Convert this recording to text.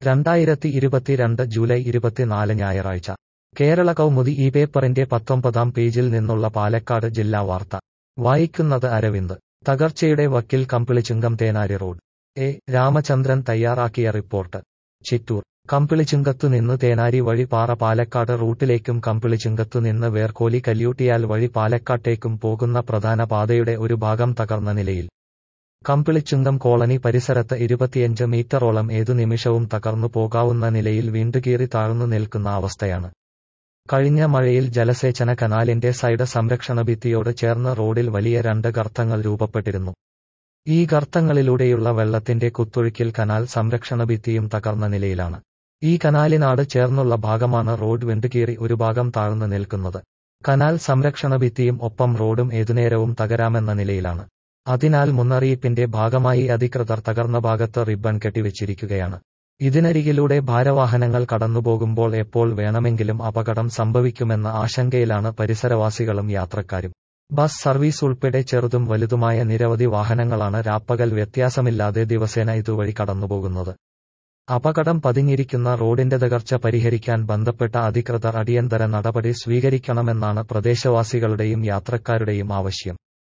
രണ്ടായിരത്തി ഇരുപത്തിരണ്ട് ജൂലൈ ഇരുപത്തിനാല് ഞായറാഴ്ച കേരള കൗമുദി ഈ പേപ്പറിന്റെ പത്തൊമ്പതാം പേജിൽ നിന്നുള്ള പാലക്കാട് ജില്ലാ വാർത്ത വായിക്കുന്നത് അരവിന്ദ് തകർച്ചയുടെ വക്കിൽ കമ്പിളിച്ചുങ്കം തേനാരി റോഡ് എ രാമചന്ദ്രൻ തയ്യാറാക്കിയ റിപ്പോർട്ട് ചിറ്റൂർ കമ്പിളിച്ചുങ്കത്തു നിന്ന് തേനാരി വഴി പാറ പാലക്കാട് റൂട്ടിലേക്കും കമ്പിളിച്ചുങ്കത്തു നിന്ന് വേർക്കോലി കല്യൂട്ടിയാൽ വഴി പാലക്കാട്ടേക്കും പോകുന്ന പ്രധാന പാതയുടെ ഒരു ഭാഗം തകർന്ന നിലയിൽ കമ്പിളിച്ചുങ്കം കോളനി പരിസരത്ത് ഇരുപത്തിയഞ്ച് മീറ്ററോളം ഏതു നിമിഷവും തകർന്നു പോകാവുന്ന നിലയിൽ വീണ്ടുകീറി താഴ്ന്നു നിൽക്കുന്ന അവസ്ഥയാണ് കഴിഞ്ഞ മഴയിൽ ജലസേചന കനാലിന്റെ സൈഡ് സംരക്ഷണ ഭിത്തിയോട് ചേർന്ന് റോഡിൽ വലിയ രണ്ട് ഗർത്തങ്ങൾ രൂപപ്പെട്ടിരുന്നു ഈ ഗർത്തങ്ങളിലൂടെയുള്ള വെള്ളത്തിന്റെ കുത്തൊഴുക്കിൽ കനാൽ സംരക്ഷണ ഭിത്തിയും തകർന്ന നിലയിലാണ് ഈ കനാലിനാട് ചേർന്നുള്ള ഭാഗമാണ് റോഡ് വെണ്ടുകീറി ഒരു ഭാഗം താഴ്ന്നു നിൽക്കുന്നത് കനാൽ സംരക്ഷണ ഭിത്തിയും ഒപ്പം റോഡും ഏതുനേരവും തകരാമെന്ന നിലയിലാണ് അതിനാൽ മുന്നറിയിപ്പിന്റെ ഭാഗമായി അധികൃതർ തകർന്ന ഭാഗത്ത് റിബൺ കെട്ടിവെച്ചിരിക്കുകയാണ് ഇതിനരികിലൂടെ ഭാരവാഹനങ്ങൾ കടന്നുപോകുമ്പോൾ എപ്പോൾ വേണമെങ്കിലും അപകടം സംഭവിക്കുമെന്ന ആശങ്കയിലാണ് പരിസരവാസികളും യാത്രക്കാരും ബസ് സർവീസ് ഉൾപ്പെടെ ചെറുതും വലുതുമായ നിരവധി വാഹനങ്ങളാണ് രാപ്പകൽ വ്യത്യാസമില്ലാതെ ദിവസേന ഇതുവഴി കടന്നുപോകുന്നത് അപകടം പതിഞ്ഞിരിക്കുന്ന റോഡിന്റെ തകർച്ച പരിഹരിക്കാൻ ബന്ധപ്പെട്ട അധികൃതർ അടിയന്തര നടപടി സ്വീകരിക്കണമെന്നാണ് പ്രദേശവാസികളുടെയും യാത്രക്കാരുടെയും ആവശ്യം